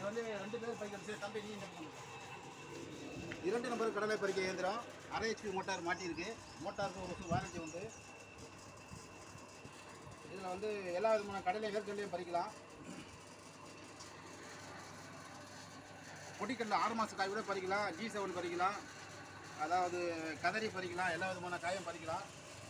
வந்து ரெண்டு பேர் பறிக்கிற சரி தம்பி நீ இந்த பக்கம் வந்து. இரண்டு நம்பர் கடலை பறிக்க இயந்திரம் அரை ஹெச்பி மோட்டார் மாட்டியிருக்கு மோட்டாருக்கு ஒரு வருஷம் வாரண்டி உண்டு இதில் வந்து எல்லா விதமான கடலை வேர்க்கடலையும் பறிக்கலாம் பொடிக்கடலை ஆறு மாத காய் கூட பறிக்கலாம் ஜி செவன் பறிக்கலாம் அதாவது கதறி பறிக்கலாம் எல்லா விதமான காயும் பறிக்கலாம்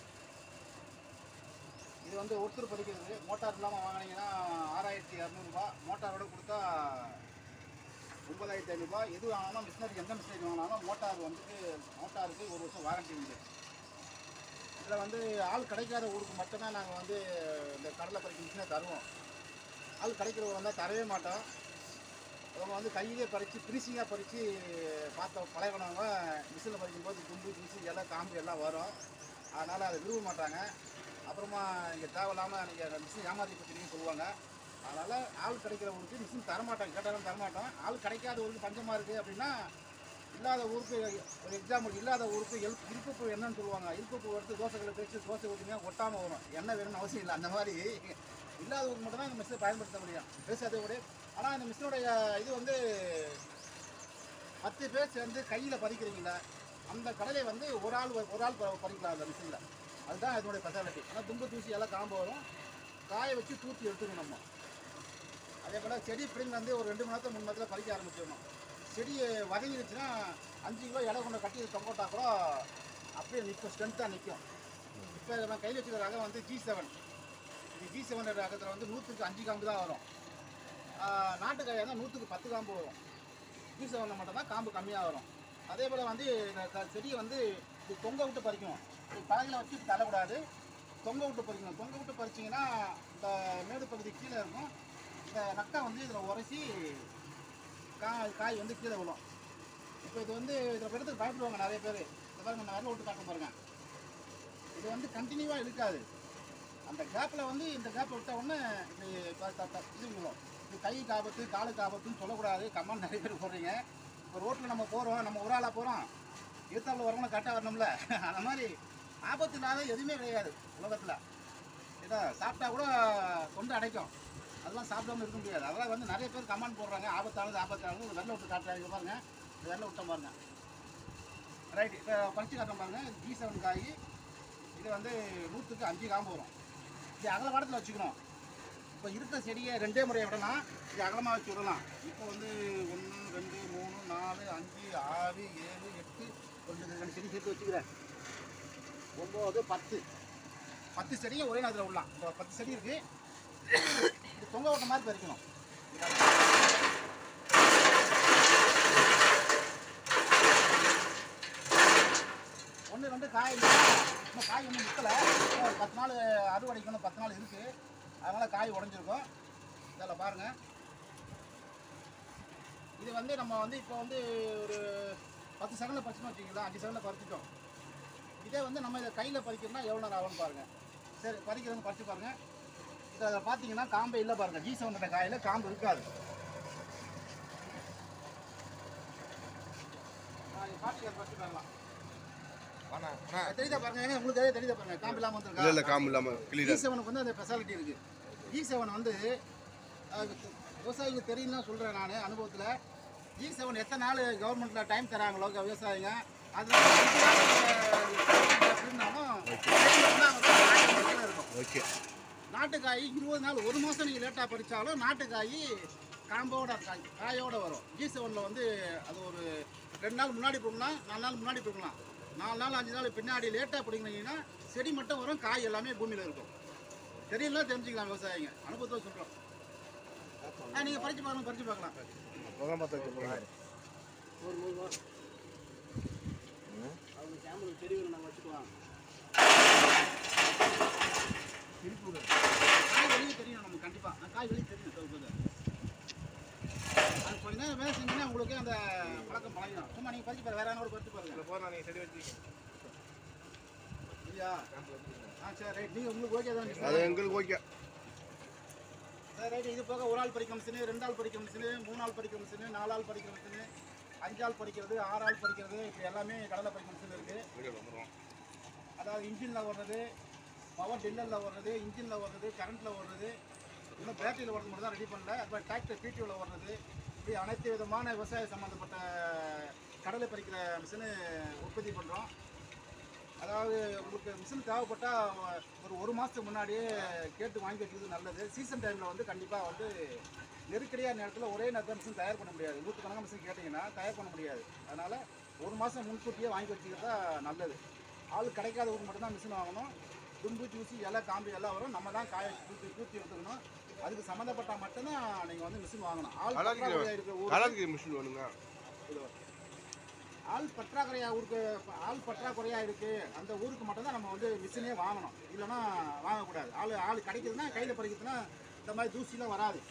இது வந்து ஒருத்தர் பறிக்கிறது மோட்டார் இல்லாமல் வாங்கினீங்கன்னா ஆறாயிரத்தி இரநூறுபா மோட்டாரோட கொடுத்தா ஒன்பதாயிரத்தி ஐநூறுபா எது வாங்கினாலும் மிஷினரி எந்த மிஷினரி வாங்கினாலும் மோட்டார் வந்துட்டு மோட்டாருக்கு ஒரு வருஷம் வாரண்டி உண்டு இதில் வந்து ஆள் கிடைக்காத ஊருக்கு மட்டும்தான் நாங்கள் வந்து இந்த கடலை பறிக்க மிஷினை தருவோம் ஆள் கிடைக்கிறவங்க வந்தால் தரவே மாட்டோம் அவங்க வந்து கையிலே பறித்து ஃபினிஷிங்காக பறித்து பார்த்த பழகினவங்க மிஷினில் பறிக்கும்போது துண்டு பிசு எல்லாம் காம்பு எல்லாம் வரும் அதனால் அதை விரும்ப மாட்டாங்க அப்புறமா இங்கே தேவையில்லாமல் நீங்கள் மிஷின் ஏமாற்றி கொடுத்துருக்கீங்கன்னு சொல்லுவாங்க அதனால் ஆள் கிடைக்கிறவங்களுக்கு மிஷின் தரமாட்டாங்க கேட்டாலும் தரமாட்டோம் ஆள் கிடைக்காத ஊருக்கு பஞ்சமாக இருக்குது அப்படின்னா இல்லாத ஊருக்கு ஒரு எக்ஸாம்பிள் இல்லாத ஊருக்கு எல் இருப்புப்பு என்னன்னு சொல்லுவாங்க இருப்புப்பு எடுத்து தோசைகளை பேச்சு தோசை ஊற்றினா ஒட்டாமல் வரும் எண்ணெய் வேணும்னு அவசியம் இல்லை அந்த மாதிரி இல்லாத ஊருக்கு மட்டும் தான் இந்த மிஷினை பயன்படுத்த முடியும் பேசாத கூட ஆனால் இந்த மிஷினுடைய இது வந்து பத்து பேர் சேர்ந்து கையில் பறிக்கிறீங்களா அந்த கடலை வந்து ஒரு ஆள் வ- ஒரு ஆள் ப- பறிக்கலாம் அந்த மிஷினில் அதுதான் இதனுடைய ஸ்பெஷாலிட்டி ஆனால் தும்பு தூசி எல்லாம் காம்பு வரும் காய வச்சு தூத்தி எடுத்துக்கணும் நம்ம அதே போல் செடி பிடிங்க வந்து ஒரு ரெண்டு மணி நேரத்தில் மூணு மணி நேரத்தில் பறிக்க ஆரம்பிச்சிடணும் செடி வதங்கிடுச்சுன்னா அஞ்சு கிலோ எடை கொண்ட கட்டி தொங்கோட்டா கூட அப்படியே நிற்கும் ஸ்ட்ரென்த்தாக நிற்கும் இப்போ நம்ம கையில் வச்சுக்கிற ரகம் வந்து ஜி செவன் இது ஜி செவன் ரகத்தில் வந்து நூற்றுக்கு அஞ்சு காம்பு தான் வரும் ஆஹ் நாட்டுக்காயாக தான் நூற்றுக்கு பத்து காம்பு வரும் ஜி செவனில் மட்டும் தான் காம்பு கம்மியாக வரும் அதே போல் வந்து இந்த க- செடியை வந்து இது தொங்க விட்டு பறிக்கணும் இது பழகில் வச்சு தள்ளக்கூடாது தொங்க விட்டு பறிக்கணும் தொங்க விட்டு பறிச்சிங்கன்னா இந்த மேடு பகுதி கீழே இருக்கும் இந்த நக்கை வந்து இதில் உரைச்சி காய் காய் வந்து கீழே விழும் இப்போ இது வந்து இதில் எடுத்து பயப்படுவாங்க நிறைய பேர் இந்த பாருங்க நான் விரல விட்டு காட்ட பாருங்க இது வந்து கண்டினியூவாக இழுக்காது அந்த கேப்பில் வந்து இந்த கேப்பை விட்ட உடனே இது ப- த- த- இது விழும் இது கைக்கு ஆபத்து காலுக்கு ஆபத்துன்னு சொல்லக்கூடாது கம்மான்னு நிறைய பேர் போடுறீங்க இப்போ ரோட்டில் நம்ம போகிறோம் நம்ம ஒரு ஆளாக போகிறோம் இருத்தாவில் வரவங்களும் கரெக்டாக வரணும்ல அந்த மாதிரி ஆபத்து இல்லாத எதுவுமே கிடையாது உலகத்தில் ஏதோ சாப்பிட்டா கூட கொண்டு அடைக்கும் அதெல்லாம் சாப்பிடாம இருக்க முடியாது அதெல்லாம் வந்து நிறைய பேர் கமெண்ட் போடுறாங்க ஆபத்தானது ஆபத்தானது ஒரு வெள்ளை விட்டு காட்டுறாங்க பாருங்க இந்த வெள்ளை விட்டோம் பாருங்க ரைட் இப்போ பறிச்சு காட்டுறோம் பாருங்க ஜி செவன் காய் இது வந்து நூற்றுக்கு அஞ்சு காம்பு வரும் இது அகல வாரத்தில் வச்சுக்கணும் இப்போ இருக்கிற செடியை ரெண்டே முறையை விடலாம் இது அகலமாக வச்சு விடலாம் இப்போ வந்து ஒன்று ரெண்டு மூணு நாலு அஞ்சு ஆறு ஏழு எட்டு ரெண்டு ரெண்டு செடி சேர்த்து வச்சுக்கிறேன் ஒம்பது பத்து பத்து செடியை ஒரே நேரத்தில் விடலாம் இப்போ பத்து செடி இருக்குது இது தொங்க விட்ட மாதிரி பறிக்கணும் ஒன்று ரெண்டு காய் இல்லை. இன்னும் காய் ஒன்றும் நிற்கலை ஒரு பத்து நாள் அறுவடைக்கணும் பத்து நாள் இருக்குது அதனால் காய் உடஞ்சிருக்கும் இதில் பாருங்கள் இது வந்து நம்ம வந்து இப்போ வந்து ஒரு பத்து செகண்டில் பறிச்சுன்னு வச்சுக்கலாம் அஞ்சு செகண்டில் பறிச்சிட்டோம் இதே வந்து நம்ம இதை கையில் பறிக்கணும்னா எவ்வளோ நேரம் ஆகும்னு பாருங்கள் சரி பறிக்கிறதுன்னு பறிச்சு பாருங்கள் இதை பார்த்தீங்கன்னா காம்பே இல்லை பாருங்கள் ஜி செவன் காயில் காம்பு இருக்காது பாட்டு பறிச்சு பாருலாம் அண்ணா அண்ணா தெரியுதா பாருங்க ஏங்க, உங்களுக்கு தெரியுதா தெரியுதா பாருங்க காம்பு இல்லாமல் இல்லை இல்லை வந்துருக்கா காம்பு இல்லாமல் ஜி கிளியர் செவனுக்கு வந்து அந்த ஸ்பெஷாலிட்டி இருக்கு ஜி செவன் வந்து அஹ், விவசாயிகளுக்கு தெரியும்னு சொல்கிறேன் நான் அனுபவத்தில் ஜி செவன் எத்தனை நாள் கவர்மெண்ட்டில் டைம் தராங்களோ க- விவசாயிங்க அதில் இருக்கும் ஓகே நாட்டுக்காய் இருபது நாள் ஒரு மாதம் நீங்கள் லேட்டாக பறித்தாலும் நாட்டுக்காய் காம்போட காய் காயோட வரும் ஜி செவனில் வந்து அது ஒரு ரெண்டு நாள் முன்னாடி போடலாம் நாலு நாள் முன்னாடி போடலாம் நாலு நாள் அஞ்சு நாள் பின்னாடி லேட்டாக பிடிங்கினீங்கன்னா செடி மட்டும் வரும் காய் எல்லாமே பூமியில் இருக்கும் தெரியல தெரிஞ்சுக்கலாம் விவசாயிங்க அனுபவத்தில் சொல்கிறோம் ஆ நீங்கள் பறிச்சு பார்க்கலாம் பறிச்சு பார்க்கலாம் அப்போதான் பார்த்து போகிறேன் ஒரு நூறு ரூபா அவங்க கேமரா தெரியும் நாங்கள் வச்சுக்குவாங்க காய் வெளியே தெரியும் நமக்கு கண்டிப்பாக காய் வெளியே தெரியும் சொல்றது அது கொஞ்ச நேரம் வேலை செஞ்சீங்கன்னா உங்களுக்கு அந்த பழக்கம் பழகிடும் சும்மா நீங்கள் பறிச்சு பாருங்க வேற யாரோட பறிச்சு பாருங்க போகிறேன் நீங்கள் செடி வச்சுருக்கீங்க இல்லையா ஆ சரி ரைட் நீங்கள் உங்களுக்கு ஓகே தான் அது எங்களுக்கு ஓகே சரி ரைட் இது போக ஒரு ஆள் படிக்கிற மிஷினு ரெண்டு ஆள் படிக்கிற மிஷினு மூணு ஆள் படிக்கிற மிஷினு நாலு ஆள் படிக்கிற மிஷினு அஞ்சு ஆள் படிக்கிறது ஆறு ஆள் படிக்கிறது இப்போ எல்லாமே கடலை படிக்கிற மிஷின் இருக்குது வந்துடும் அதாவது இன்ஜினில் ஓடுறது பவர் டில்லரில் ஓடுறது இன்ஜினில் ஓடுறது கரண்ட்டில் ஓடுறது இன்னும் பேட்டரியில் ஓடுறது மட்டும் தான் ரெடி பண்ணல அப்புறம் டிராக்டர் பிடிஓவில் ஓடுறது இப்படி அனைத்து விதமான விவசாய சம்மந்தப்பட்ட கடலை பறிக்கிற மிஷினு உற்பத்தி பண்ணுறோம் அதாவது உங்களுக்கு மிஷின் தேவைப்பட்டால் ஒரு ஒரு மாதத்துக்கு முன்னாடியே கேட்டு வாங்கி வச்சுக்கிறது நல்லது சீசன் டைமில் வந்து கண்டிப்பாக வந்து நெருக்கடியான நேரத்தில் ஒரே நேரத்தில் மிஷின் தயார் பண்ண முடியாது நூற்றுக்கணக்கான மிஷின் கேட்டிங்கன்னா தயார் பண்ண முடியாது அதனால் ஒரு மாதம் முன்கூட்டியே வாங்கி வச்சுக்கிறது தான் நல்லது ஆள் கிடைக்காதவங்க மட்டும்தான் மிஷின் வாங்கணும் தும்பு ஜூசி இலை காம்பு எல்லாம் வரும் நம்ம தான் காய வச்சு தூத்தி தூத்தி எடுத்துக்கணும் அதுக்கு சம்மந்தப்பட்டால் மட்டும்தான் நீங்கள் வந்து மிஷின் வாங்கணும் ஆள் கலருக்கு- பற்றாக்குறையா இருக்கிற ஊருக்கு கலருக்கு மிஷின் வேணுங்க இது வரும். ஆள் பற்றாக்குறையா ஊருக்கு ஆள் பற்றாக்குறையா இருக்கு அந்த ஊருக்கு மட்டும் தான் நம்ம வந்து மிஷினே வாங்கணும் இல்லைன்னா வாங்கக்கூடாது ஆள் ஆள் கிடைக்குதுன்னா கையில் பறிக்கிறதுனா இந்த மாதிரி தூசிலாம் வராது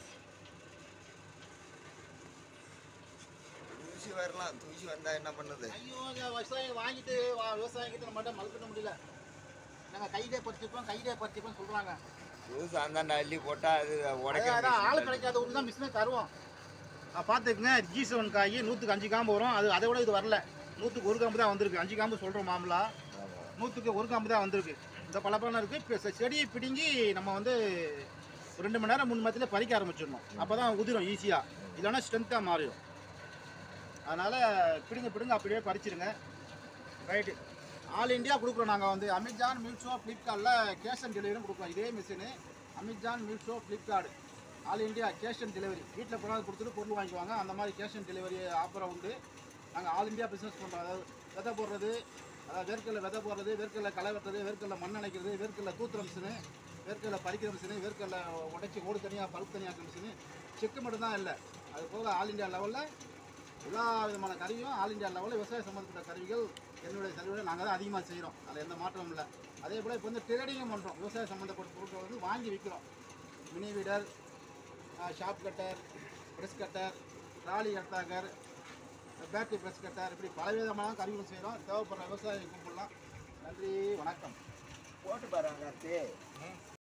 தூசி வரலாம் தூசி வந்தா என்ன பண்ணுது ஐயோ இங்க விவசாயம் வாங்கிட்டு வா- விவசாயம் கிட்ட நம்மகிட்ட மறுக்கிட முடியல நாங்கள் கையிலே பறிச்சுப்போம் கையிலே பறிச்சுப்போம் சொல்கிறாங்க தூசி அந்தாண்ட அள்ளி போட்டா அது உடைக்க அதான் ஆள் கிடைக்காத ஊருக்கு தான் மிஷினே தருவோம் பார்த்துக்குங்க ஜி செவன் காய் நூற்றுக்கு அஞ்சு காம்பு வரும் அது அதை விட இது வரல நூற்றுக்கு ஒரு காம்பு தான் வந்திருக்கு அஞ்சு காம்பு சொல்கிறோம் மாமலா நூற்றுக்கு ஒரு காம்பு தான் வந்திருக்கு இந்த பழப்பழம் இருக்குது இப்போ செடியை பிடுங்கி நம்ம வந்து ஒரு ரெண்டு மணி நேரம் மூணு மணி நேரத்தில் பறிக்க ஆரம்பிச்சிடணும் அப்போ தான் உதிரும் ஈஸியாக இல்லைன்னா ஸ்ட்ரென்த்தாக மாறிடும் அதனால் பிடுங்க பிடுங்க அப்படியே பறிச்சிருங்க ரைட்டு ஆல் இந்தியா கொடுக்குறோம் நாங்கள் வந்து அமேசான் மீட்ஸோ ஃப்ளிப்கார்ட்டில் கேஷ் ஆன் டெலிவரியும் கொடுக்குறோம் இதே machine Amazon Meesho Flipkart all India cash on delivery வீட்டில் போனால் கொடுத்துட்டு பொருள் வாங்கிக்குவாங்க அந்த மாதிரி கேஷ் ஆன் டெலிவரி ஆஃபரை உண்டு நாங்கள் ஆல் இந்தியா பிஸ்னஸ் பண்ணுறோம் அதாவது விதை போடுறது அதாவது வேர்க்கடலை விதை போடுறது வேர்க்கடலை களை வெட்டுறது வேர்க்கடலை மண் அணைக்கிறது வேர்க்கடலை தூத்துற மிஷினு வேர்க்கடலை பறிக்கிற மிஷினு வேர்க்கடலை உடைச்சி ஓடு தனியாக பழுப்பு தனியாக்கிற மிஷினு செக்கு மட்டும்தான் இல்லை அது போக ஆல் இந்தியா லெவலில் எல்லா விதமான கருவியும் ஆல் இந்தியா லெவலில் விவசாய சம்மந்தப்பட்ட கருவிகள் என்னுடைய கருவிகளை நாங்கள் தான் அதிகமாக செய்கிறோம் அதில் எந்த மாற்றமும் இல்லை அதே போல் இப்போ வந்து ட்ரேடிங்கும் பண்ணுறோம் விவசாய சம்மந்தப்பட்ட பொருட்களை வந்து வாங்கி விற்கிறோம் mini weeder chaff cutter press cutter trolley கட்டாகர் பேட்டரி ப்ரெஸ் கட்டர் இப்படி பலவிதமான கருவிகள் செய்கிறோம் தேவைப்படுற விவசாய கும்பலாம் நன்றி வணக்கம் போட்டு பாருங்க